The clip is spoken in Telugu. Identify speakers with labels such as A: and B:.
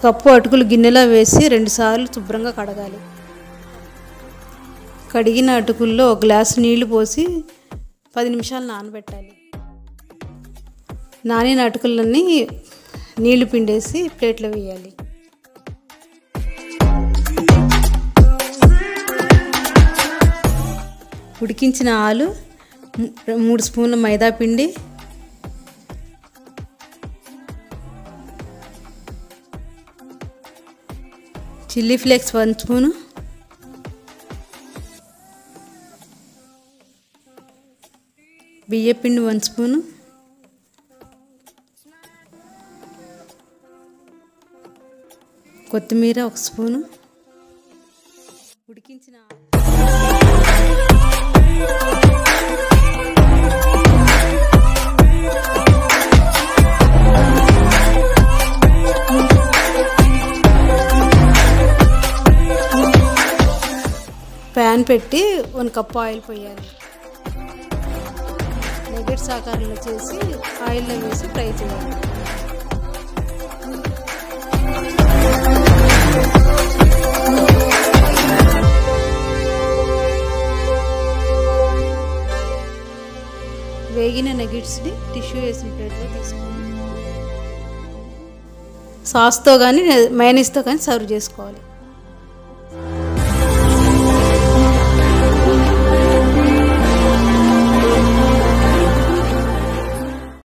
A: కప్పు అటుకులు గిన్నెలో వేసి రెండుసార్లు శుభ్రంగా కడగాలి కడిగిన అటుకుల్లో ఒక గ్లాసు నీళ్లు పోసి పది నిమిషాలు నానబెట్టాలి నానిన అటుకులన్నీ నీళ్లు పిండేసి ప్లేట్లో వేయాలి ఉడికించిన ఆలు ము- మూడు స్పూన్ల మైదా పిండి చిల్లీ ఫ్లేక్స్ వన్ స్పూను బియ్యపిండి వన్ స్పూను కొత్తిమీర ఒక స్పూను ఉడికించిన ప్యాన్ పెట్టి వన్ కప్ ఆయిల్ పోయాలి నెగెట్స్ ఆకారంలో చేసి ఆయిల్లో వేసి ఫ్రై చేయాలి వేగిన నెగిట్స్ని టిష్యూ వేసిన ప్లేట్లో తీసుకోవాలి సాస్తో కానీ మైనీస్తో కానీ సర్వ్ చేసుకోవాలి